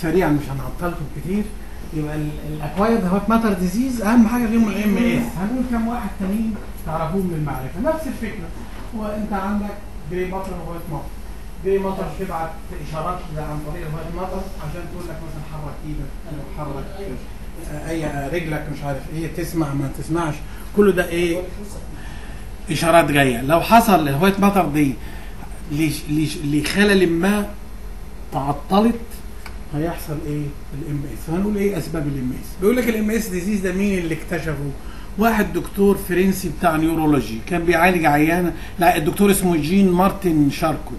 سريعا مش هنعطلكم كتير يبقى الاكوايرد هوت ماتر ديزيز اهم حاجه فيهم الام اس هنقول كام واحد تانيين تعرفوهم من المعرفه نفس الفكره وانت عندك جري مطر وهوت مطر جري مطر تبعت اشارات عن طريق الهوت مطر عشان تقول لك مثلا حرك ايدك او حرك اي رجلك مش عارف ايه تسمع ما تسمعش كل ده ايه اشارات جايه لو حصل الهوايت مطر دي لش- لش- لخلل ما تعطلت هيحصل ايه الام اس فهنقول ايه اسباب الام اس بيقول لك الام اس ديزيز ده مين اللي اكتشفه واحد دكتور فرنسي بتاع نيورولوجي كان بيعالج عيانه لا الدكتور اسمه جين مارتن شاركو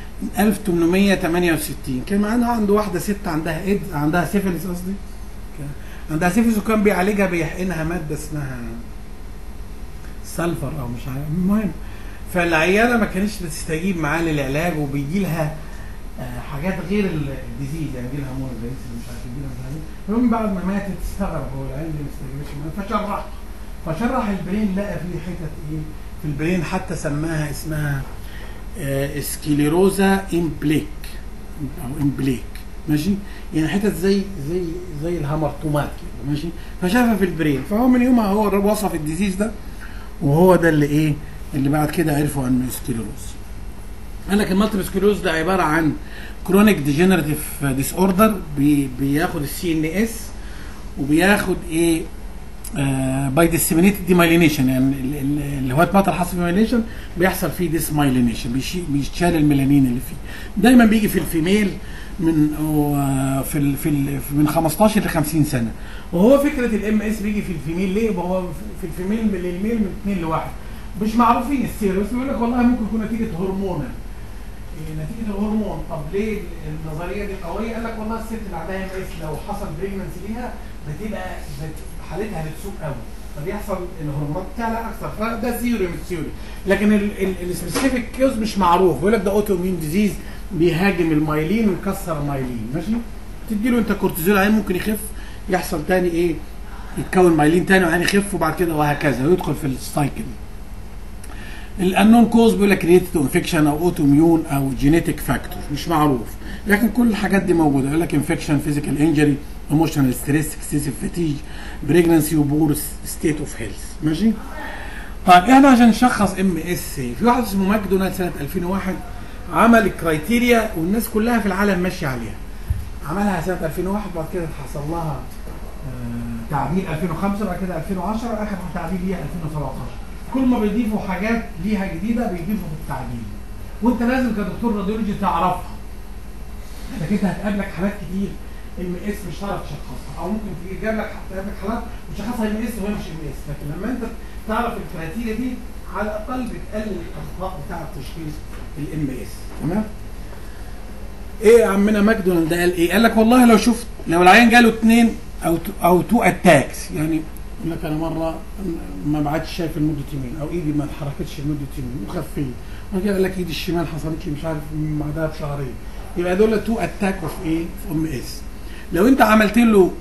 1868 كان معانا عنده واحده ست عندها ايد عندها سيفيلس قصدي كان- عندها سيفيلس وكان بيعالجها بيحقنها ماده اسمها سلفر او مش عارف المهم فالعياله ما كانتش بتستجيب معاه للعلاج وبيجي لها آه، حاجات غير ال- الديزيز يعني يجي لها مور مش عارف يجي لها مش عارف إيه. المهم بعد ما ماتت استغرب هو العيال دي ما استجابتش معاه فشرح فشرح البرين لقى فيه حتت ايه في البرين حتى سماها اسمها آه، سكليروزا امبليك او امبليك ماشي يعني حتت زي زي زي الهامرتومات كده ماشي فشافها في البرين فهو من يومها هو وصف الديزيز ده وهو ده اللي ايه اللي بعد كده عرفوا عن سكليروز قال لك المالتيبل سكليروز ده عباره عن كرونيك ديجنراتيف ديس اوردر بياخد السي ان اس وبياخد ايه باي ديسيمينيتد ديمايلينيشن يعني ال- ال- اللي هو مطر حصل ديمايلينيشن بيحصل فيه ديسمايلينيشن بيشال الميلانين اللي فيه دايما بيجي في الفيميل من آه، في ال في ال من 15 ل 50 سنه وهو فكره الام اس بيجي في الفيميل ليه؟ يبقى هو في الفيميل من الميل من 2 لواحد مش معروفين السير بس بيقول لك والله ممكن يكون نتيجه هرمونال إيه، نتيجه الهرمون طب ليه النظريه دي قويه؟ قال لك والله الست اللي عندها ام اس لو حصل بريجننسي ليها بتبقى بت- حالتها بتسوء قوي فبيحصل الهرمونات تعلى اكثر فده ثيوري مش ثيوري لكن السبيسيفيك كيوز مش معروف بيقول لك ده اوتو مين ديزيز بيهاجم المايلين ويكسر المايلين ماشي تدي له انت كورتيزول عين ممكن يخف يحصل تاني ايه يتكون مايلين تاني وعين يخف وبعد كده وهكذا ويدخل في السايكل الانون كوز بيقول لك ريتد انفكشن او اوتو ميون او جينيتك فاكتور مش معروف لكن كل الحاجات دي موجوده يقول لك انفكشن فيزيكال انجري ايموشنال ستريس اكسسيف فاتيج بريجنسي وبور ستيت اوف هيلث ماشي طيب احنا عشان نشخص ام اس في واحد اسمه ماكدونالد سنه 2001 عمل الكرايتيريا والناس كلها في العالم ماشيه عليها عملها سنه 2001 بعد كده حصل لها آه، تعديل 2005 بعد كده 2010 اخر تعديل ليها 2017 كل ما بيضيفوا حاجات ليها جديده بيضيفوا في التعديل وانت لازم كدكتور راديولوجي تعرفها انك انت هتقابلك حالات كتير ام اس مش هتعرف تشخصها او ممكن تيجي تجيب لك تقابلك حالات وتشخصها ام اس وهي مش ام اس لكن لما انت تعرف الكرايتيريا دي على الاقل بتقلل الاخطاء بتاعه تشخيص الام اس تمام ايه يا عمنا ماكدونالد ده قال ايه؟ قال لك والله لو شفت لو العيان جاله اثنين او تو او تو اتاكس يعني يقول لك انا مره ما بعدش شايف لمده يومين او ايدي ما اتحركتش لمده يومين وخفيت بعد كده قال لك ايدي الشمال حصلت لي مش عارف بعدها بشهرين يبقى دول تو اتاك اوف ايه؟ في ام اس لو انت عملت له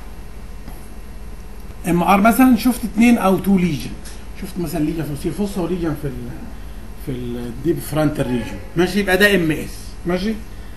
ام ار مثلا شفت اثنين او تو ليجن شفت مثلا ليجن في السير فوسا وليجن في ال في الديب فرونتال ريجن ماشي يبقى ده ام اس ماشي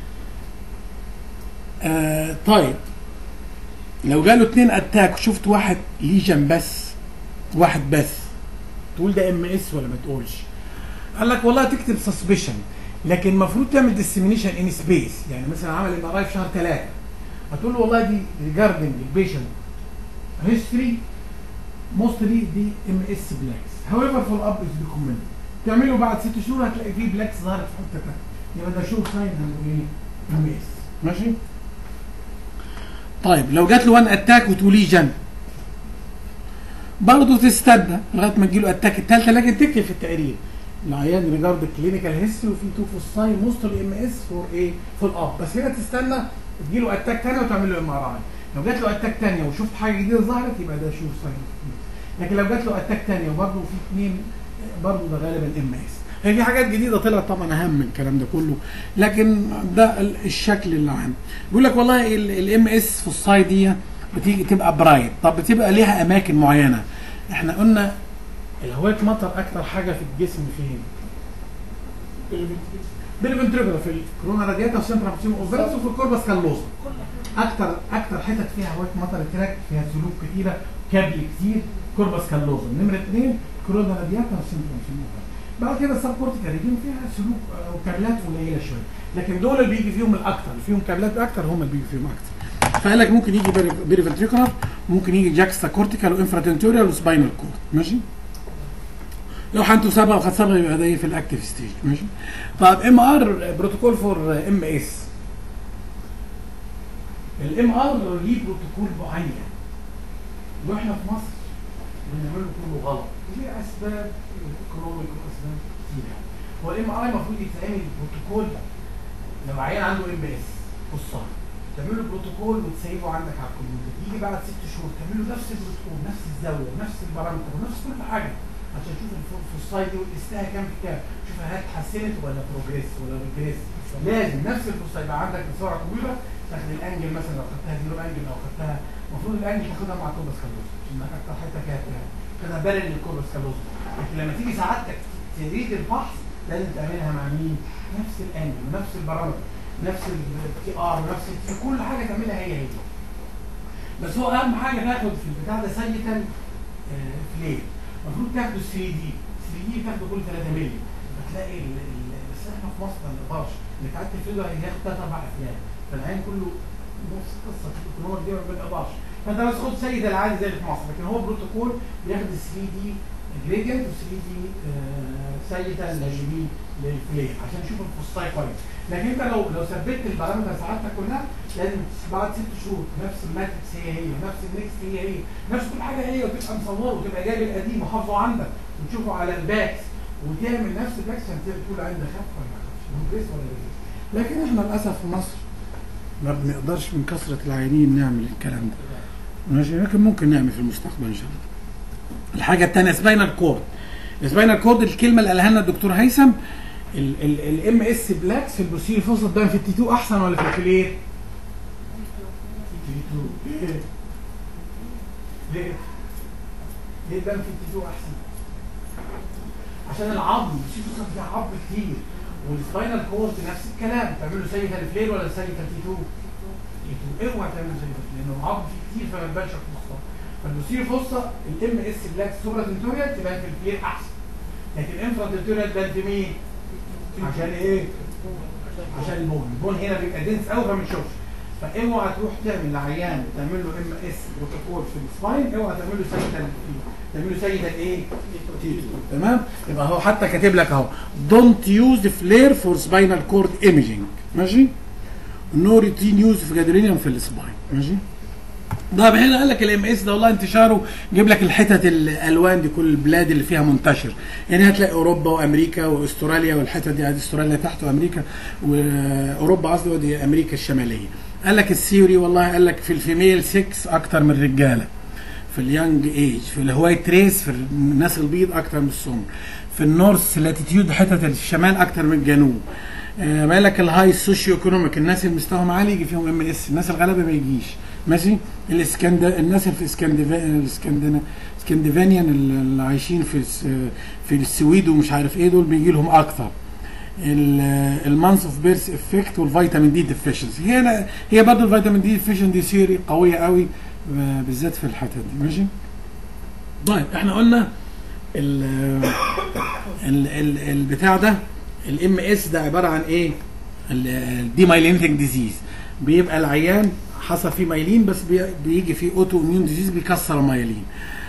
آه طيب لو جاله اتنين اتاك وشفت واحد ليجن بس واحد بس تقول ده ام اس ولا ما تقولش قال لك والله تكتب سسبشن لكن المفروض تعمل ديسيمينيشن ان سبيس يعني مثلا عمل ام ار اي في شهر ثلاثه هتقول له والله دي ريجاردنج البيشنت هيستوري موستلي دي ام اس بلاكس هاويفر فول اب از ريكومند تعمله بعد ست شهور هتلاقي فيه بلاكس ظهرت في حته ثانيه يبقى ده شور ساين هنقول ايه ام اس ماشي طيب لو جات له وان اتاك وتو ليجن برضه تستنى لغايه ما تجيله اتاك الثالثه لكن تكتب في التقرير العيان ريجارد كلينيكال هيستوري وفي تو فوساي موستلي ام اس فور ايه فور اب بس هنا تستنى تجيله اتاك ثانيه وتعمل له ام ار اي لو جات له اتاك ثانيه وشفت حاجه جديده ظهرت يبقى ده شور ساين لكن لو جات له اتاك ثانيه وبرضه في اثنين برضه ده غالبا ام اس هي في حاجات جديده طلعت طبعا اهم من الكلام ده كله لكن ده ال- الشكل اللي عام بيقول لك والله الام اس في السايد دي بتيجي تبقى برايت طب بتبقى ليها اماكن معينه احنا قلنا الهواء مطر اكتر حاجه في الجسم فين بالفنتريكولا في الكورونا رادياتا وسنترا ماكسيموم اوفيرس وفي الكوربس كالوزا اكتر اكتر حتت فيها وايت مطر تراك فيها سلوك كتيره كابل كتير كوربس كالوزم نمره اثنين كورونا رادياتا وسيمتوم سيموفا بعد كده السب كورتيكال ريجيون فيها سلوك آه، وكابلات قليله شويه لكن دول اللي بيجي فيهم الاكتر اللي فيهم كابلات اكتر هم اللي بيجي فيهم اكتر فقال لك ممكن يجي بيريفنتريكولار ممكن يجي جاكستا كورتيكال وانفراتنتوريال وسباينال كورد ماشي لو حنتو سبعه وخد سبعه يبقى ده إيه في الاكتيف ستيج ماشي طب ام ار بروتوكول فور ام اس الام ار ليه بروتوكول معين واحنا في مصر بنعمله كله غلط ليه اسباب ايكونوميك واسباب كتير يعني هو الام ار المفروض يتعمل بروتوكول لو عيان عنده ام اس قصه تعمله بروتوكول وتسيبه عندك على الكمبيوتر يجي بعد ست شهور تعمله نفس البروتوكول نفس الزاويه نفس البارامتر ونفس كل حاجه عشان تشوف الفوسايد دي والاستها كام في كام شوف هل اتحسنت ولا بروجريس ولا ريجريس لازم نفس الفوسايد يبقى عندك بصوره طويله تاخد الانجل مثلا لو خدتها زيرو انجل او خدتها المفروض الانجل تاخدها مع كوربس كالوز عشان اكتر حته كانت كده بارل للكوربس كالوز لكن لما تيجي سعادتك تريد الفحص لازم تعملها مع مين؟ نفس الانجل ونفس البارامتر نفس التي ار ونفس التي كل حاجه تعملها هي هي بس هو اهم حاجه تاخد في البتاع ده سيتا فلير المفروض تاخده 3 دي 3 دي تاخده كل 3 مللي فتلاقي ال- ال- بس احنا في مصر ما نقدرش اللي تعدي الفيديو هياخد ثلاث اربع افلام فالعين كله نفس القصه في الكنور دي ما بنقدرش فانت بس خد سيد العادي زي اللي في مصر لكن هو بروتوكول بياخد 3 دي جريدينت و 3 دي سيتا للمين للفلير عشان نشوف الفصاي كويس لكن انت لو لو ثبت البارامتر ساعتك كلها لازم بعد ست شهور نفس الماتريكس هي هي نفس النكست هي هي نفس كل حاجه هي وتبقى مصوره وتبقى جايب القديم وحافظه عندك وتشوفه على الباكس وتعمل نفس الباكس عشان تقول عندك خف ولا ما خفش بروجريس ولا ريجريس لكن احنا للاسف في مصر ما بنقدرش من كثره العيانين نعمل الكلام ده ماشي لكن ممكن نعمل في المستقبل ان شاء الله الحاجه الثانيه سباينال كورد السباينال كورد الكلمه اللي قالها لنا الدكتور هيثم الام اس بلاكس في البروسيل فوسط ده في التي 2 احسن ولا في الكلير؟ تي 2 ليه؟ ليه؟ ليه ده في التي 2 احسن؟ عشان العظم البروسيل فوسط فيها عظم كتير والسباينال كورد نفس الكلام تعمل له سيد الفلير ولا سيد التي 2 تي 2 اوعى تعمل سيد لانه العظم فيه كتير فما يبانش في المخطط فالبروسيل فوسط الام اس بلاكس سوبرا تنتوريال تبان في الفلير احسن لكن انفرا تنتوريال تبان في مين؟ عشان ايه؟ عشان البون، البون هنا بيبقى دنس قوي فما بنشوفش فاوعى تروح تعمل لعيان تعمل له ام اس بروتوكول في السباين اوعى تعمل له سيدا تعمل له سيدا ايه؟ تيتو تمام؟ يبقى هو حتى كاتب لك اهو دونت يوز فلير فور سباينال كورد ايميجينج ماشي؟ نو روتين يوز في جادرينيوم في السباين ماشي؟ ده هنا قال لك الام اس ده والله انتشاره جيب لك الحتت الالوان دي كل البلاد اللي فيها منتشر يعني هتلاقي اوروبا وامريكا واستراليا والحتت دي ادي استراليا تحت وامريكا واوروبا قصدي ودي امريكا الشماليه قال لك الثيوري والله قال لك في الفيميل 6 اكتر من الرجاله في اليانج ايج في الهوايت ريس في الناس البيض اكتر من السمر في النورث لاتيتيود حتت الشمال اكتر من الجنوب آه ما لك الهاي سوشيو ايكونوميك الناس اللي مستواهم عالي يجي فيهم ام اس الناس الغلابه ما يجيش ماشي الاسكند الناس اللي في اسكندفا الاسكندنا اسكندفانيان اللي عايشين في الس... في السويد ومش عارف ايه دول بيجي لهم اكتر المانث اوف بيرث افكت والفيتامين دي ديفيشنسي هي هي برضه الفيتامين دي ديفيشن دي سيري قويه قوي آه، بالذات في الحتت دي ماشي طيب احنا قلنا ال ال ال البتاع ده الام اس ده عباره عن ايه الدي مايلينتنج ديزيز بيبقى العيان حصل فيه مايلين بس بي- بيجي فيه اوتو اميون ديزيز بيكسر المايلين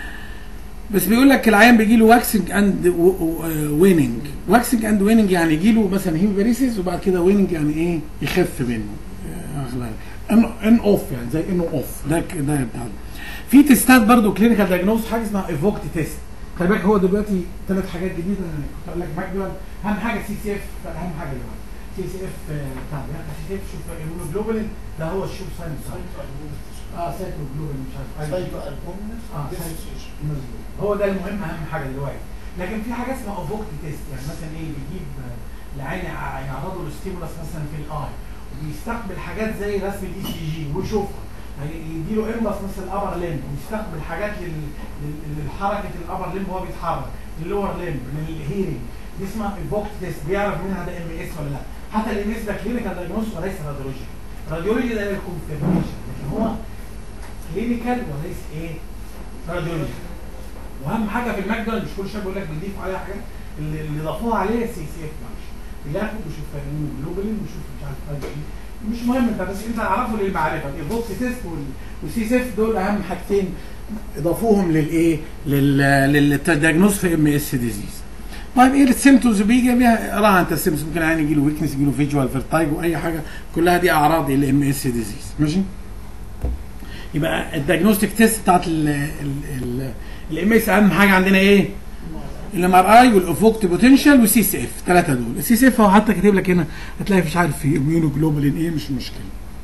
بس بيقول لك العيان بيجي له واكسنج اند ويننج واكسنج اند ويننج يعني يجي له مثلا هيموباريسيس وبعد كده ويننج يعني ايه يخف منه آه، أغلب. ان ان اوف يعني زي انه اوف ده ك- ده بتاع ده. في تيستات برضو كلينيكال دايجنوز حاجه اسمها ايفوكت تيست خلي بالك هو دلوقتي ثلاث حاجات جديده انا كنت اقول لك ماكدوال اهم حاجه سي سي اف اهم حاجه دلوقتي سي سي اف بتاع ده سي سي اف شوف الهيموجلوبولين ده هو الشوف ساين اه سايكلو جلوبولين مش عارف أيوة. سايتو البومنس اه مظبوط هو ده المهم اهم حاجه دلوقتي لكن في حاجه اسمها اوفوكت تيست يعني مثلا ايه بيجيب آه، العين يع- يعرضه للستيمولاس مثلا في الاي وبيستقبل حاجات زي رسم الاي سي جي ويشوفها يعني يديله امبس مثلا الابر ليمب ويستقبل حاجات لل- لل- للحركه الابر ليمب وهو بيتحرك اللور ليمب من الهيرنج دي اسمها ايفوكت تيست بيعرف منها ده ام اس ولا لا حتى الام اس ده كلينيكال دايجنوز وليس راديولوجي راديولوجي ده الكونفirmation لكن هو كلينيكال وليس ايه راديولوجي واهم حاجه في الماكدونالد مش كل شويه بيقول لك بيضيفوا عليها حاجات اللي اللي ضافوها عليه سي سي اف معلش بيلاقوا بيشوف فيتامين جلوبولين بيشوف مش عارف اي مش مهم انت بس انت اعرفه للمعرفه البوكس تيست والسي سي اف دول اهم حاجتين اضافوهم للايه للدياجنوز في ام اس ديزيز طيب ايه السيمتومز بيجي بيها اقراها انت السيمتومز ممكن يعني يجي له ويكنس يجي له فيجوال فيرتايجو اي حاجه كلها دي اعراض الام اس ديزيز ماشي يبقى الدياجنوستيك تيست بتاعت الام اس اهم حاجه عندنا ايه؟ الام ار اي والافوكت بوتنشال والسي سي اف ثلاثه دول السي سي اف هو حتى كاتب لك هنا هتلاقي مش عارف في اميونو جلوبولين ايه مش مشكله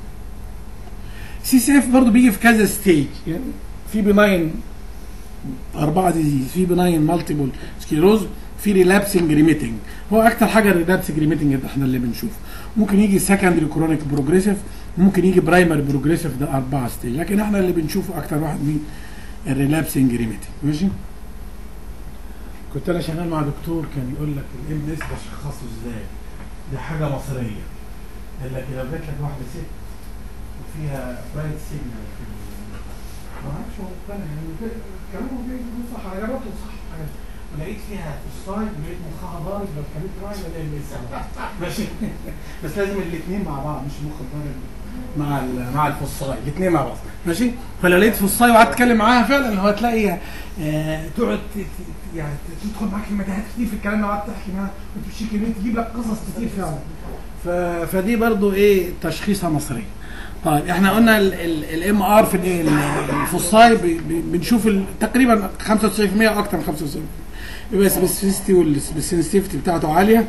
سي سي اف برضه بيجي في كذا ستيج يعني في بناين أربعة ديزيز في بناين مالتيبل سكيروز في ريلابسنج ريميتنج هو أكتر حاجة الريلابسنج ريميتنج ده احنا اللي بنشوفه ممكن يجي سكندري كرونيك بروجريسيف ممكن يجي برايمري بروجريسيف ده أربعة ستيج لكن احنا اللي بنشوفه أكتر واحد مين الريلابسنج ريميتنج ماشي كنت أنا شغال مع دكتور كان يقول لك الام اس بشخصه ازاي دي حاجة مصرية قال لك لو جات لك واحدة ست وفيها برايت سيجنال في ما اعرفش هو مقتنع يعني كلامه بيقول صح انا جربته صح ولقيت فيها الصايد ولقيت مخها ضارب لو كانت معايا ولا لسه ماشي بس لازم الاثنين مع بعض مش مخ ضارب مع مع الفصاي الاثنين مع بعض ماشي فلو لقيت فصاي وقعدت تتكلم معاها فعلا هو تلاقي آه تقعد يعني تدخل معاك في متاهات كتير في الكلام لو قعدت تحكي معاها وتمشي كلمه تجيب لك قصص كتير فعلا فدي برضو ايه تشخيصها مصريه طيب احنا قلنا الام ار في الايه الفصاي بنشوف تقريبا 95% اكتر من 95% يبقى السبيسيفيستي والسنسيتيفيتي بتاعته عاليه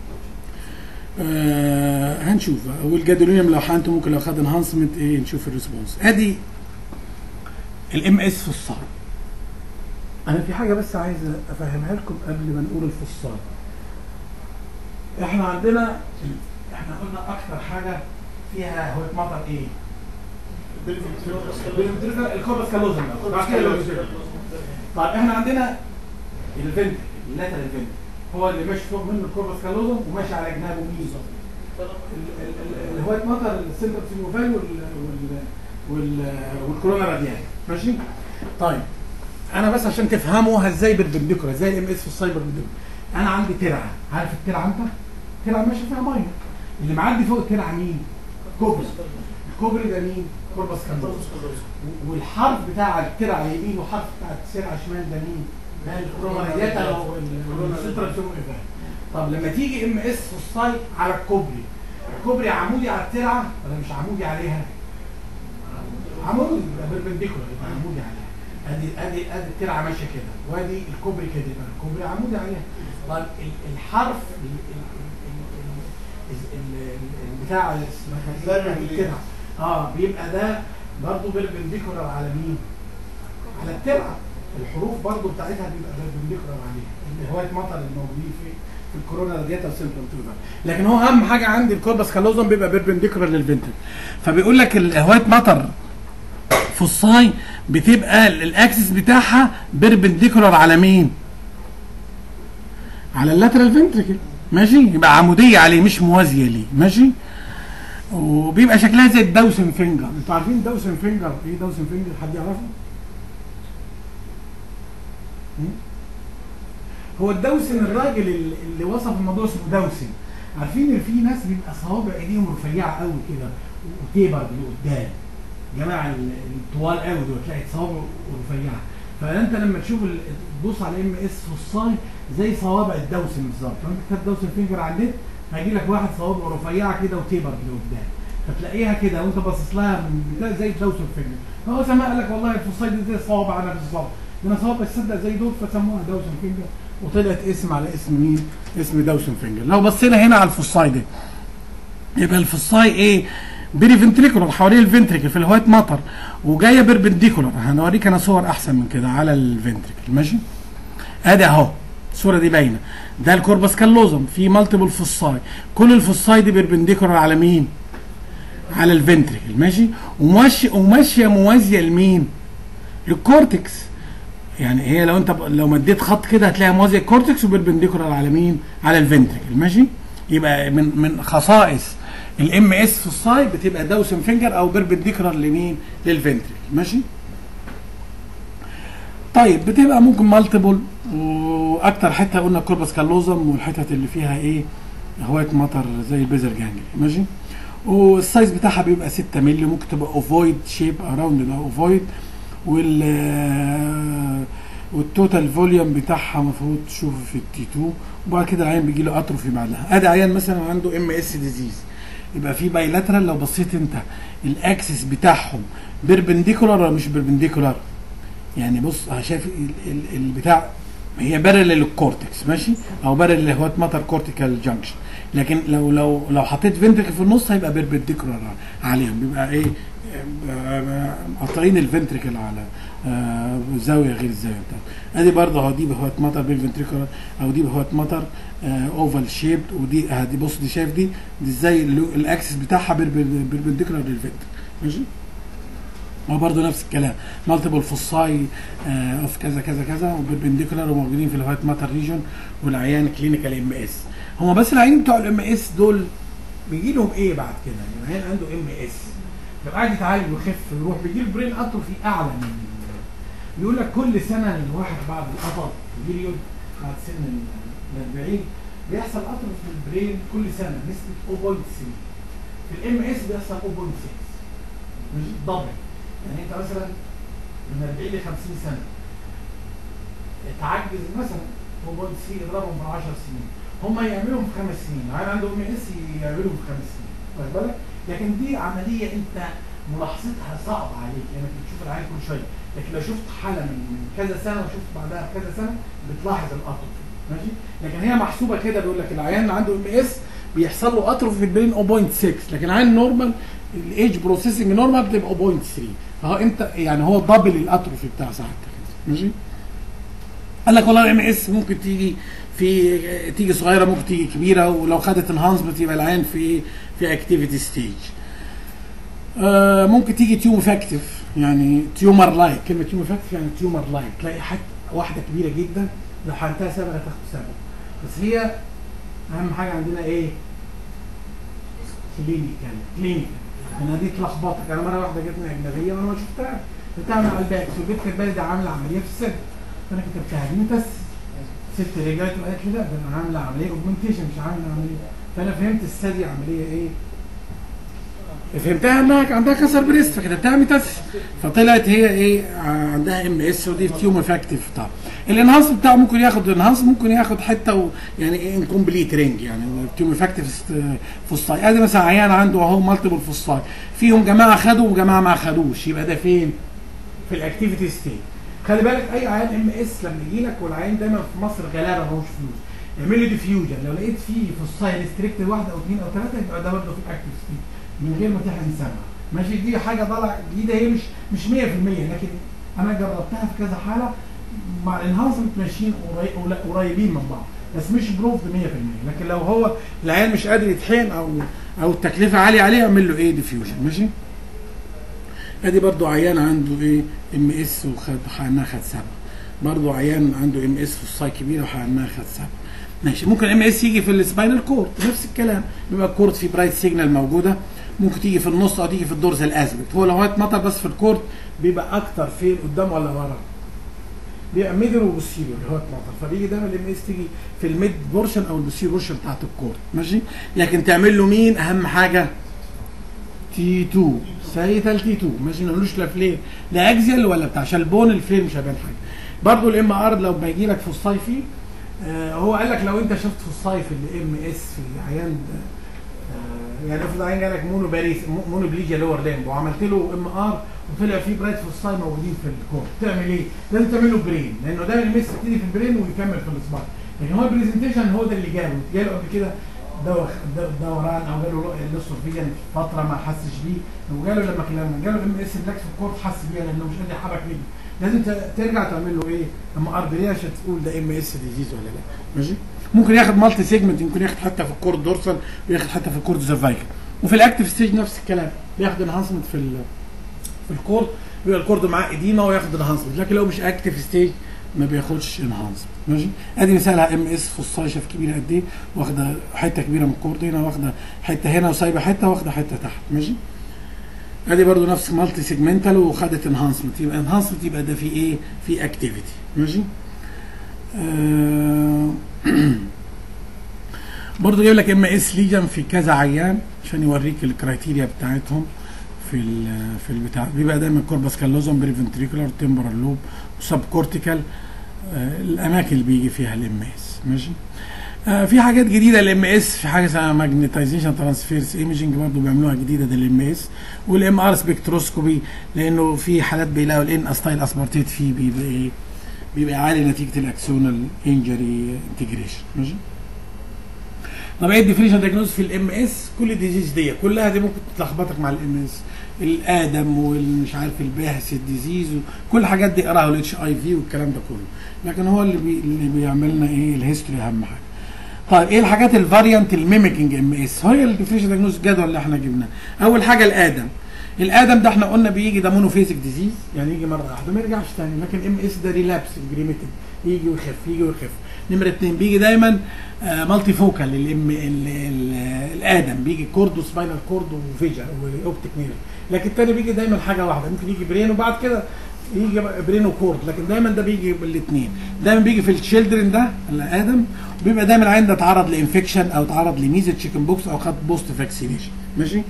آه هنشوف والجادولينيوم لو حقنته ممكن لو خد انهانسمنت ايه نشوف الريسبونس ادي الام اس فصاي انا في حاجه بس عايز افهمها لكم قبل ما نقول الفصاي احنا عندنا احنا قلنا اكتر حاجه فيها هو مطر ايه؟ الكوربس كالوزم طيب احنا عندنا الفنت اللاترال الفنت هو اللي ماشي فوق منه الكوربس كالوزم وماشي على جنابه مين؟ الهوايت مطر السنتر سيموفال وال وال والكورونا راديال ماشي؟ طيب انا بس عشان تفهموها ازاي بالبنديكولا ازاي الام اس في السايبر بنديكولا انا عندي ترعه عارف الترعه انت؟ ترعه ماشي فيها ميه اللي معدي فوق الترعه مين؟ كوبري الكوبري ده مين؟ كوربس كالوزم والحرف بتاع الترعه يمين والحرف بتاع الترعه شمال ده مين؟ ده الكورونا رادياتا والسنترال سيموفال طب لما تيجي ام اس في السايت على الكوبري الكوبري عمودي على الترعه ولا مش عمودي عليها؟ عمودي يبقى بيربنديكولار يبقى عمودي عليها ادي ادي ادي الترعه ماشيه كده وادي الكوبري كده يبقى الكوبري عمودي عليها طيب الحرف بتاع الترعه اه بيبقى ده برضه بيربنديكولار على مين؟ على الترعه الحروف برضه بتاعتها بيبقى بيربنديكولار عليها اللي هو المطر الموجودين في في الكورونا رادياتا سيمبتوم لكن هو اهم حاجه عندي الكوربس كالوزم بيبقى بيربنديكولار للفنتل فبيقول لك الهوايه مطر فصاي بتبقى الاكسس بتاعها بيربنديكولار على مين؟ على اللاترال فنتريكل ماشي يبقى عموديه عليه مش موازيه ليه ماشي وبيبقى شكلها زي الداوسن فينجر انتوا عارفين الداوسن فينجر ايه داوسن فينجر حد يعرفه؟ هو الدوسن الراجل اللي وصف الموضوع اسمه دوسن عارفين ان في ناس بيبقى صوابع ايديهم رفيعه قوي كده وتيبر لقدام جماعه الطوال قوي دول تلاقي صوابع رفيعه فانت لما تشوف تبص على ام اس فصاي زي صوابع الدوسن بالظبط لو انت كتبت دوسن فينجر على النت هيجي لك واحد صوابعه رفيعه كده وتيبر لقدام فتلاقيها كده وانت باصص لها من زي الدوسن فينجر فهو سماها قال لك والله الفصاي دي زي صوابع انا بالظبط ده انا صوابع تصدق زي دول فسموها دوسن فينجر وطلعت اسم على اسم مين؟ اسم داوسن فينجر لو بصينا هنا على الفصاي ده يبقى الفصاي ايه؟ بيري فنتريكولار حوالين الفنتريكل في الهوايت مطر وجايه بيربنديكولار هنوريك انا صور احسن من كده على الفنتريكل ماشي؟ ادي اهو الصوره دي باينه ده الكوربس كالوزم في مالتيبل فصاي كل الفصاي دي بيربنديكولار على مين؟ على الفنتريكل ماشي؟ وماشيه وماشيه موازيه لمين؟ للكورتكس يعني هي لو انت لو مديت خط كده هتلاقيها موازيه الكورتكس وبيربنديكولار على مين؟ على الفنتريكل ماشي؟ يبقى من من خصائص الام اس في الساي بتبقى داوسن فينجر او بيربنديكولار لمين للفنتريكل ماشي طيب بتبقى ممكن مالتيبل واكتر حته قلنا كوربس كالوزم والحتت اللي فيها ايه هوايه مطر زي البيزر جانجلي ماشي والسايز بتاعها بيبقى 6 مللي ممكن تبقى اوفويد شيب اراوند او اوفويد وال والتوتال فوليوم بتاعها المفروض تشوفه في التي 2 وبعد كده العيان بيجي له اتروفي بعدها ادي عيان مثلا عنده ام اس ديزيز يبقى في بايلاترال لو بصيت انت الاكسس بتاعهم بيربنديكولار ولا مش بيربنديكولار يعني بص شايف ال- ال- البتاع هي بارل للكورتكس ماشي او بارل لهوات ماتر كورتيكال جانكشن لكن لو لو لو حطيت فنتركل في النص هيبقى بيربنديكولار عليهم بيبقى ايه آه، قاطعين الفنتركل على آه، زاويه غير الزاويه بتاعته ادي برضه اهو دي بهوات مطر بالفنتريكولار او دي بهوات مطر اوفال شيبد ودي ادي بص دي شايف دي دي ازاي ال- الاكسس بتاعها بيربنديكولار للفنتركل ماشي هو برضه نفس الكلام مالتيبل فوساي اوف كذا كذا كذا وبربنديكولار وموجودين في الهوايت ماتر ريجون والعيان كلينيكال ام اس هم بس العيانين بتوع الام اس دول بيجي لهم ايه بعد كده؟ يعني العيان عنده ام اس لو قاعد يتعالج ويخف ويروح بيجي له برين اتروفي اعلى من بيقول لك كل سنه الواحد بعد القطر بيريود بعد سن ال 40 بيحصل اتروفي في البرين كل سنه نسبه 0.3 في الام اس بيحصل 0.6 مش دبل يعني انت مثلا من 40 ل 50 سنه تعجز مثلا 0.3 اضربهم في 10 سنين هم يعملوهم في خمس سنين العيال عنده ام اس يعملوهم في خمس سنين واخد بالك لكن دي عمليه انت ملاحظتها صعبه عليك لانك يعني بتشوف العيال كل شويه لكن لو شفت حاله من من كذا سنه وشفت بعدها كذا سنه بتلاحظ الاتروفي ماشي لكن هي محسوبه كده بيقول لك العيان اللي عنده ام اس بيحصل له اتروفي في البرين 0.6 لكن العيان نورمال الايج بروسيسنج نورمال بتبقى 0.3 فهو انت يعني هو دبل الاتروفي بتاع ساعتك ماشي قال لك والله الام اس ممكن تيجي في تيجي صغيره ممكن تيجي كبيره ولو خدت انهانسمنت يبقى العين في في اكتيفيتي ستيج آه ممكن تيجي تيوم افكتيف يعني تيومر لايك كلمه تيوم افكتيف يعني تيومر لايك تلاقي حته واحده كبيره جدا لو حقنتها صبغه تاخد صبغه بس هي اهم حاجه عندنا ايه؟ كلينيكال كلينيكال انا دي تلخبطك انا مره واحده جتني اجنبيه وانا ما شفتها بتعمل على الباك والبيت كانت بالي عامله عمليه في الصدر فانا كتبتها دي بس ست رجعت وقالت لي لا ده انا عامله عمليه اوجمنتيشن مش عامله عمليه فانا فهمت الثدي عمليه ايه فهمتها انها عندها كسر بريست فكتبتها ميتاسيس فطلعت هي ايه عندها ام اس ودي تيوم افكتيف طبعا الانهانس بتاعه ممكن ياخد انهانس ممكن ياخد حته و يعني انكمبليت رينج يعني تيوم افكتيف فوسطاي ادي مثلا عيان عنده اهو مالتيبل فوسطاي فيهم جماعه خدوا وجماعه ما خدوش يبقى ده فين؟ في الاكتيفيتي ستيت خلي بالك اي عيان ام اس لما يجي لك والعيان دايما في مصر غلابه ما هوش فلوس اعمل له ديفيوجن لو لقيت فيه فوسطاي ريستريكت واحده او اثنين او ثلاثه يبقى ده برضه في الاكتيف ستيت من غير ما تحقن سمع ماشي دي حاجه طالعه جديده هي مش مش 100% لكن انا جربتها في كذا حاله مع الانهانسمنت ماشيين قريبين من بعض بس مش بروف 100% لكن لو هو العيال مش قادر يتحقن او او التكلفه عاليه عليه اعمل له ايه ديفيوجن ماشي ادي برضو عيان عنده ايه ام اس وخد حقناها خد سبعه برضو عيان عنده ام اس في الصاي كبيره وحقناها خد سبعه ماشي ممكن ام اس يجي في السباينال كورد نفس الكلام بيبقى الكورد في برايت سيجنال موجوده ممكن تيجي في النص او تيجي في الدورز الاسبكت هو لو مطر بس في الكورد بيبقى اكتر فين قدام ولا ورا بيبقى ميدل وبوستيريور هو مطر فبيجي دايما الام اس تيجي في الميد بورشن او البوستيريور بورشن بتاعت الكورد ماشي لكن تعمل له مين اهم حاجه تي 2 سيتال تي 2 ماشي ما نقولوش لا فلير لا اكزيال ولا بتاع عشان البون الفلير مش هيبان حاجه برضه الام ار لو بيجي لك في الصيفي آه هو قال لك لو انت شفت في الصيف الام اس في العيان آه يعني افرض عيان جالك مونو باريس مونو بليجيا لور لامب وعملت له ام ار وطلع فيه برايت في الصاي موجودين في الكور تعمل ايه؟ لازم تعمل له برين لانه ده المس يبتدي في البرين ويكمل في الاسبوع لكن هو البرزنتيشن هو ده اللي جابه جاله قبل كده دوران او جاله لوسوفيجن فتره ما حسش بيه وجاله لما لما جاله ام اس بلاك في الكورت حس بيها لانه مش قادر يحرك رجله لازم ترجع تعمل له ايه؟ ام ار بري عشان تقول ده ام اس ديزيز ولا لا ماشي؟ ممكن ياخد مالتي سيجمنت ممكن ياخد حتى في الكورد دورسال وياخد حتى في الكورد سيرفايكال وفي الاكتف ستيج نفس الكلام بياخد انهانسمنت في في الكورد بيبقى الكورد معاه اديما وياخد انهانسمنت لكن لو مش اكتف ستيج ما بياخدش انهانس ماشي ادي مثالها ام اس فصايه شاف كبيره قد ايه واخده حته كبيره من الكورد هنا واخده حته هنا وسايبه حته واخده حته تحت ماشي ادي برضو نفس مالتي سيجمنتال وخدت انهانسمنت يبقى انهانسمنت يبقى ده في ايه في اكتيفيتي ماشي آه برضه جايب لك ام اس ليجن في كذا عيان عشان يوريك الكرايتيريا بتاعتهم في ال في البتاع بيبقى دايما كوربس كالوزوم بريفنتريكولار تمبرال لوب وسب كورتيكال آه الاماكن اللي بيجي فيها الام اس ماشي آه في حاجات جديده الام اس في حاجه اسمها ماجنتايزيشن ترانسفيرس ايمجنج برضه بيعملوها جديده ده الام اس والام ار سبكتروسكوبي لانه في حالات بيلاقوا الان استايل اسبارتيت فيه بيبقى ايه بيبقى عالي نتيجه الاكسونال انجري انتجريشن ماشي طب ايه الديفينيشن دايجنوز في الام اس كل الديزيز دي كلها دي ممكن تلخبطك مع الام اس الادم والمش عارف الباحث الديزيز كل الحاجات دي اقراها والاتش اي في والكلام ده كله لكن هو اللي بي اللي بيعمل لنا ايه الهيستوري اهم حاجه طيب ايه الحاجات الفاريانت الميميكينج ام اس هي الديفينيشن دايجنوز الجدول اللي احنا جبناه اول حاجه الادم الادم ده احنا قلنا بيجي ده مونوفيزيك ديزيز يعني يجي مره واحده ما يرجعش تاني لكن ام اس ده ريلابس جريميتد يجي ويخف يجي ويخف نمره اثنين بيجي دايما آه مالتي فوكال الام الادم بيجي كورد وسباينال كورد وفيجن واوبتيك نيرف لكن الثاني بيجي دايما حاجه واحده ممكن يجي برين وبعد كده يجي برين وكورد لكن دايما ده بيجي بالاثنين دايما بيجي في التشيلدرن ده الادم بيبقى دايما العين ده اتعرض لانفكشن او اتعرض لميزه تشيكن بوكس او خد بوست فاكسينيشن ماشي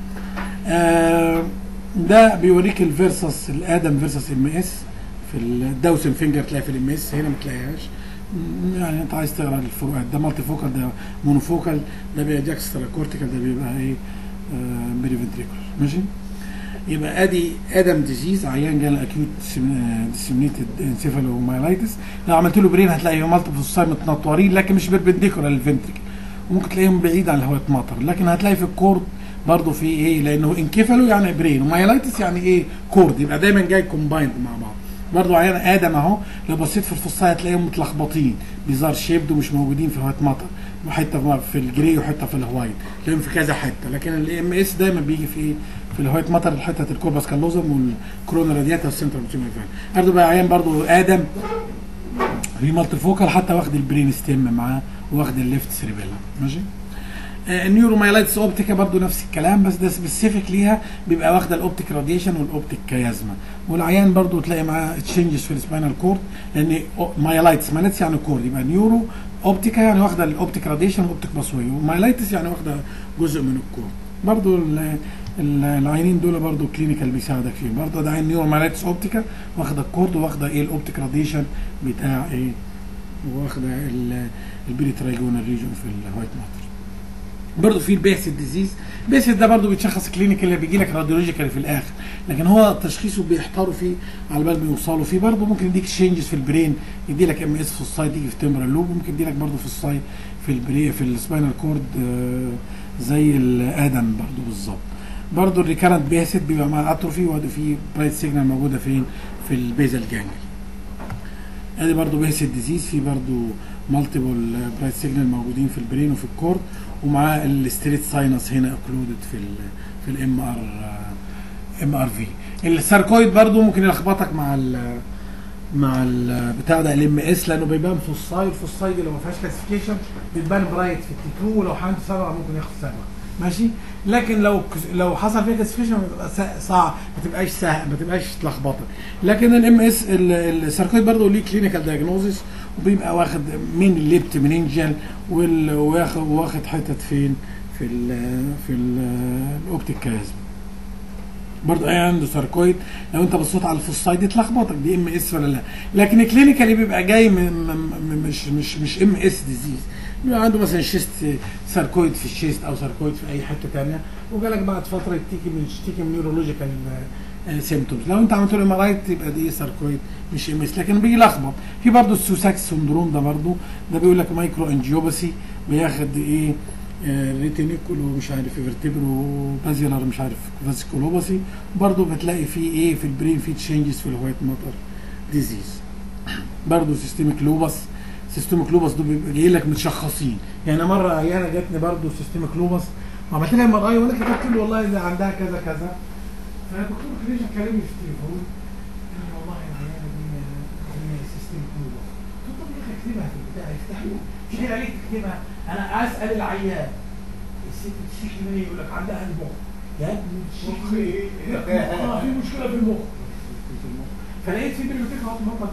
آه ده بيوريك الفيرسس الادم فيرسس ام اس في الداوسن فينجر تلاقي في الام اس هنا ما تلاقيهاش يعني انت عايز تقرا الفروقات ده مالتي فوكال ده مونوفوكال ده بيبقى جاكسترا كورتيكال ده بيبقى ايه آه بريفنتريكولار ماشي يبقى ادي ادم ديزيز عيان جاله اكيوت ديسيمينيتد انسيفالومايلايتس لو عملت له برين هتلاقي مالتيبل ساي متنطورين لكن مش بيربنديكولار للفنتريكل وممكن تلاقيهم بعيد عن الهواء مطر لكن هتلاقي في الكورد برضه في ايه لانه انكفالو يعني برين ومايلايتس يعني ايه كورد يبقى دايما جاي كومبايند مع بعض برضه عيان ادم اهو لو بصيت في الفصايه هتلاقيهم متلخبطين بيزار شيبد ومش موجودين في هواء مطر وحته في الجري وحته في الهوايت تلاقيهم في كذا حته لكن الام اس دايما بيجي في ايه في الهوايت مطر حته الكوربس كالوزم والكورونا رادياتا والسنترال برضه بقى عيان برضه ادم في مالتي فوكال حتى واخد البرين ستيم معاه واخد الليفت سريبيلا ماشي النيورومايلايتس اوبتيكا برضو نفس الكلام بس ده سبيسيفيك ليها بيبقى واخده الاوبتيك راديشن والاوبتيك كيازما والعيان برضو تلاقي معاه تشينجز في السباينال كورد لان مايلايتس مايلايتس يعني كورد يبقى نيورو اوبتيكا يعني واخده الاوبتيك راديشن والاوبتيك باسوي ومايلايتس يعني واخده جزء من الكورد برضو العينين دول برضو كلينيكال بيساعدك فيهم برضو ده عين نيورومايلايتس اوبتيكا واخده الكورد واخده ايه الاوبتيك راديشن بتاع ايه واخده البريترايجونال ريجون في الوايت ماتر برضه في البيسد ديزيز البيسد ده برضه بيتشخص كلينيكال اللي بيجي لك راديولوجيكال في الاخر لكن هو تشخيصه بيحتاروا فيه على بال ما يوصلوا فيه برضه ممكن يديك تشينجز في البرين يدي لك ام اس في السايد يجي في تمبرال لوب ممكن يدي لك برضه في السايد في البري في السباينال كورد آه زي الادم برضه بالظبط برضه الريكارنت بيسد بيبقى مع اتروفي وادي في برايت سيجنال موجوده فين في البيزل جانجل ادي برضه بيسد ديزيز في برضه مالتيبل برايت سيجنال موجودين في البرين وفي الكورد ومعاه الستريت ساينس هنا اكلودد في ال في الام ار ام ار في الساركويد برضو ممكن يلخبطك مع ال مع البتاع ده الام اس لانه بيبان في الصايد في الصايد لو ما فيهاش كلاسيفيكيشن بتبان برايت في التي 2 ولو عنده سبعه ممكن ياخد سبعه ماشي لكن لو لو حصل فيها كلاسيفيكيشن بتبقى صعب ما تبقاش سهل ما تبقاش تلخبطك لكن الام اس الساركويد برضه ليه كلينيكال دايجنوزس وبيبقى واخد من الليبت مننجل واخد واخد حتت فين في ال في الاوبتيك كازم برضه اي عنده ساركويد لو انت بصيت على الفوسايد تلخبطك دي ام اس ولا لا لكن كلينيكالي بيبقى جاي من مش مش مش ام اس ديزيز بيبقى عنده مثلا شيست ساركويد في الشيست او ساركويد في اي حته ثانيه وجالك بعد فتره يشتكي من يشتكي من نيورولوجيكال سيمتومز لو انت عملت له ام ار تبقى دي ساركويد مش ام اس لكن بيجي لخبط في برضه السوساكس سندروم ده برضه ده بيقول لك مايكرو انجيوباسي بياخد ايه ريتينيكول ومش عارف فيرتبرو بازيلر مش عارف فاسكولوباسي برضه بتلاقي فيه ايه في البرين في تشينجز في الوايت ماتر ديزيز برضه سيستميك لوبس سيستميك لوبس دول بيبقى جاي لك متشخصين يعني مره عيانه جاتني برضه سيستميك لوبس وعملت لها ام ار اي وانا كتبت له والله اذا عندها كذا كذا فالدكتور خليل كلمني في التليفون قال لي والله العيانه دي سيستم كلوبس قلت له طب يا اخي اكتبها في البتاع افتحها مش هي عليك تكتبها انا اسال العيان الست تشتكي من ايه يقول لك عندها المخ يا ابني تشتكي من ايه؟ اه في مشكله في المخ في المخ فلقيت في بيبليوتيك اهو ماما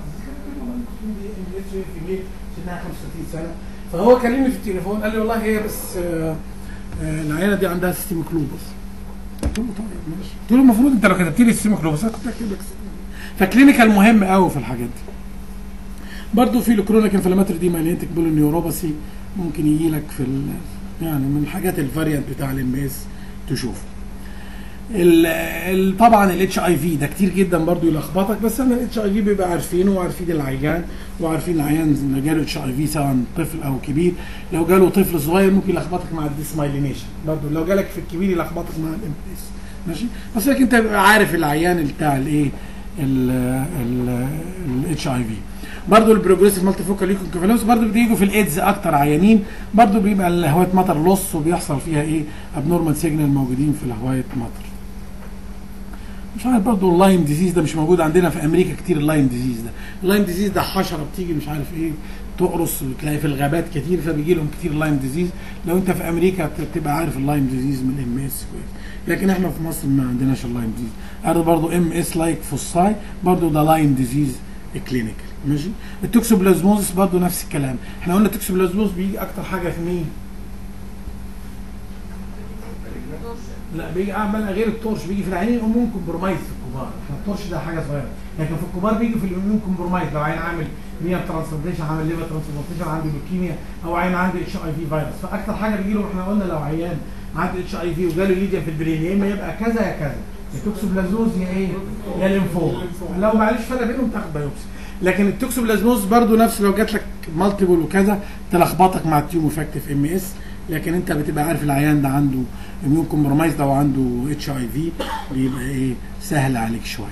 في ميل سنها 35 سنه فهو كلمني في التليفون قال لي والله هي بس آه، آه، العيانه دي عندها سيستم كلوبس قلت له طيب ماشي قلت له المفروض انت لو كتبت لي سيستم كلوبس انا كنت هكتب لك فكلينيكال مهم قوي في الحاجات دي برضه في الكرونيك انفلاماتوري دي مالينتك بولونيوروباثي ممكن يجي لك في ال- يعني من الحاجات الفاريانت بتاع الام اس تشوفه ال- ال- طبعا الاتش اي في ده كتير جدا برضو يلخبطك بس انا الاتش اي في بيبقى عارفينه وعارفين العيان وعارفين العيان اللي جاله اتش اي في سواء طفل او كبير لو جاله طفل صغير ممكن يلخبطك مع الديسمايلينيشن برضو لو جالك في الكبير يلخبطك مع الام اس ماشي بس لكن انت بيبقى عارف العيان بتاع الايه الاتش اي في برضه البروجريسيف مالتي فوكال ليكون كيفالوس برضه بيجوا في الايدز اكتر عيانين برضه بيبقى الهوايه مطر لص وبيحصل فيها ايه ابنورمال سيجنال موجودين في الهوايه مطر مش عارف برضه اللايم ديزيز ده مش موجود عندنا في امريكا كتير اللايم ديزيز ده اللايم ديزيز ده حشره بتيجي مش عارف ايه تقرص وتلاقي في الغابات كتير فبيجي لهم كتير لايم ديزيز لو انت في امريكا ت- تبقى عارف اللايم ديزيز من ام اس كويس لكن احنا في مصر ما عندناش اللايم ديزيز عارف برضه ام اس لايك فوساي برضه ده لايم ديزيز كلينيكال ماشي التوكسوبلازموزس برضه نفس الكلام احنا قلنا التوكسوبلازموز بيجي اكتر حاجه في مين لا بيجي اعمل غير التورش بيجي في العينين امون كومبرومايز في الكبار احنا التورش ده حاجه صغيره لكن في الكبار بيجي في الامون كومبرومايز لو عين عامل نير ترانسبلانتيشن عامل ليفر ترانسبلانتيشن عنده لوكيميا او عين عنده اتش اي في فيروس فاكتر حاجه بيجي له احنا قلنا لو عيان عنده اتش اي في وجاله ليديا في البرين يا اما يبقى كذا يا كذا يا توكسوبلازموز يا ايه يا ليمفوما لو معلش فرق بينهم تاخد بايوبسي لكن التوكسوبلازموز برضو نفس لو جات لك مالتيبل وكذا تلخبطك مع التيوم افكتيف ام اس لكن انت بتبقى عارف العيان ده عنده اميون كومبرومايز او عنده اتش اي في بيبقى ايه سهل عليك شويه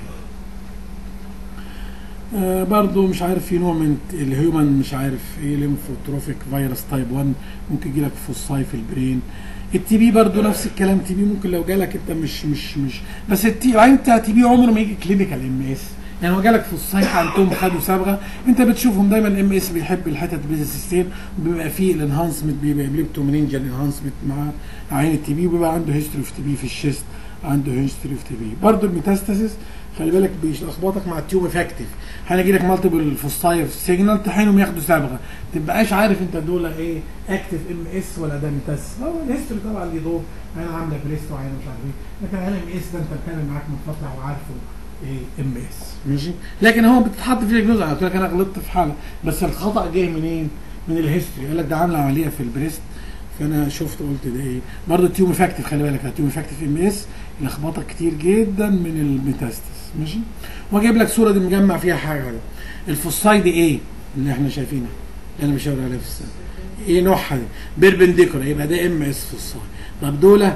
آه برضو مش عارف في نوع من الهيومن مش عارف ايه ليمفوتروفيك فيروس تايب 1 ممكن يجي لك فوساي في البرين التي بي برضو نفس الكلام تي بي ممكن لو جالك انت مش مش مش بس التي انت تي بي عمره ما يجي كلينيكال ام اس يعني لو جالك في الصيف عندهم خدوا صبغه انت بتشوفهم دايما الام اس بيحب الحتت بيزا بيبقى فيه الانهانسمنت بيبقى بليبتومينينجال انهانسمنت مع عين التي بي وبيبقى عنده هيستوري اوف تي بي في الشيست عنده هيستوري اوف تي بي برضه الميتاستاسيس خلي بالك بيلخبطك مع التيوم افكتيف هنجي لك مالتيبل فوسايف سيجنال تحينهم ياخدوا صبغه تبقاش عارف انت دول ايه اكتف ام اس ولا ده ميتاستاسيس هو الهيستوري طبعا ليه دور انا عامله بريست وعينه مش عارف ايه لكن انا ام اس ده انت مكمل معاك من فتره وعارفه ايه ام اس ماشي لكن هو بتتحط فيه الجزء انا قلت لك انا غلطت في حاله بس الخطا جاي منين؟ من الهيستوري قال لك ده عامله عمليه في البريست فانا شفت قلت ده ايه برضه التيوم افكتيف خلي بالك التيوم افكتيف ام اس لخبطك كتير جدا من الميتاستس ماشي واجيب لك صوره دي مجمع فيها حاجه ده الفوسايد ايه اللي احنا شايفينها اللي انا بشاور عليها في السنه ايه نوعها دي بيربنديكولا يبقى ده ام اس فوسايد طب دول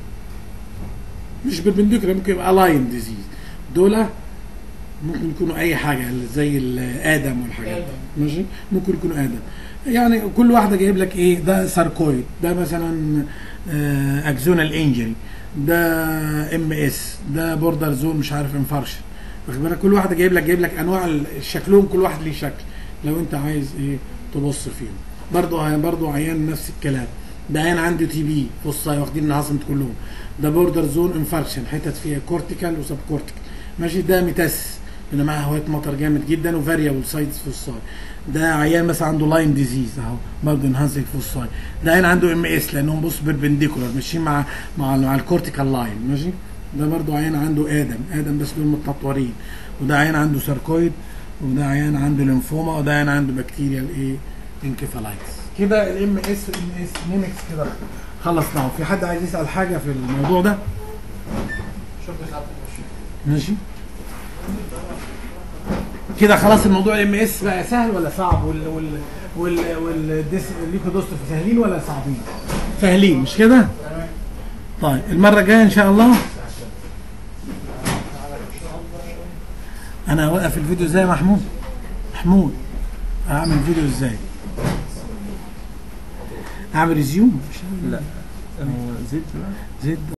مش بيربنديكولا ممكن يبقى لاين ديزيز دول ممكن يكونوا اي حاجه زي الادم والحاجات دي ماشي ممكن يكونوا ادم يعني كل واحده جايب لك ايه ده ساركويد ده مثلا اكزونال انجري ده ام اس ده بوردر زون مش عارف انفارشن واخد بالك كل واحده جايب لك جايب لك انواع شكلهم كل واحد ليه شكل لو انت عايز ايه تبص فيهم برضه برضه عيان نفس الكلام ده عيان عنده تي بي بص واخدين العاصمة كلهم ده بوردر زون انفاركشن حتت فيها كورتيكال وسب كورتيكال ماشي ده ميتاس لان معاه هوايه مطر جامد جدا وفاريبل سايدز فوساي ده عيان مثلا عنده لاين ديزيز اهو برضه انهانسنج فوساي ده عيان عنده ام اس لانهم بص بيربنديكولار ماشيين مع مع مع الكورتيكال لاين ماشي ده برضه عيان عنده ادم ادم بس دول متطورين وده عيان عنده ساركويد وده عيان عنده ليمفوما وده عيان عنده بكتيريال ايه انكفالايتس كده الام اس ام اس ميمكس كده خلصناه في حد عايز يسال حاجه في الموضوع ده ماشي كده خلاص الموضوع الام اس بقى سهل ولا صعب وال وال وال والديس الليكودوستروفي سهلين ولا صعبين؟ سهلين مش كده؟ طيب المره الجايه ان شاء الله انا اوقف الفيديو ازاي يا محمود؟ محمود اعمل فيديو ازاي؟ اعمل ريزيوم لا زد زد